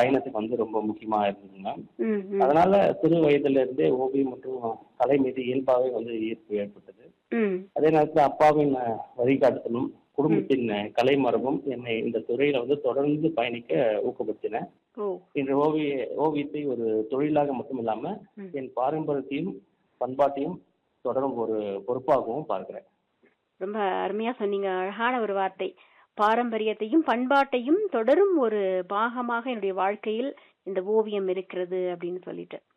பயணத்துக்கு வந்து ரொம்ப முக்கியமா இருந்ததுங்க ம் ம் அதனால சிறு வயதுல இருந்தே ஓவியம் மற்றும் கலை மீது இயல்பாகவே வந்து ஈர்ப்பு ஏற்பட்டது ம் அதே நேரத்தில் அப்பாவின் அஹ், வழிகாட்டுதலும் குடும்பத்தின் அஹ், கலை மரபும் என்னை இந்த துறையில வந்து தொடர்ந்து பயணிக்க ஊக்கப்படுத்தின ஓ இன்று ஓவிய ஓவியத்தை ஒரு தொழிலாக மட்டும் இல்லாம ம். என் பாரம்பரியத்தையும் பண்பாட்டையும் தொடரும் ஒரு பொறுப்பாகவும் பார்க்கிறேன் ரொம்ப அருமையா சொன்னீங்க அழகான ஒரு வார்த்தை பாரம்பரியத்தையும் பண்பாட்டையும் தொடரும் ஒரு பாகமாக என்னுடைய வாழ்க்கையில் இந்த ஓவியம் இருக்கிறது அப்படின்னு சொல்லிட்டு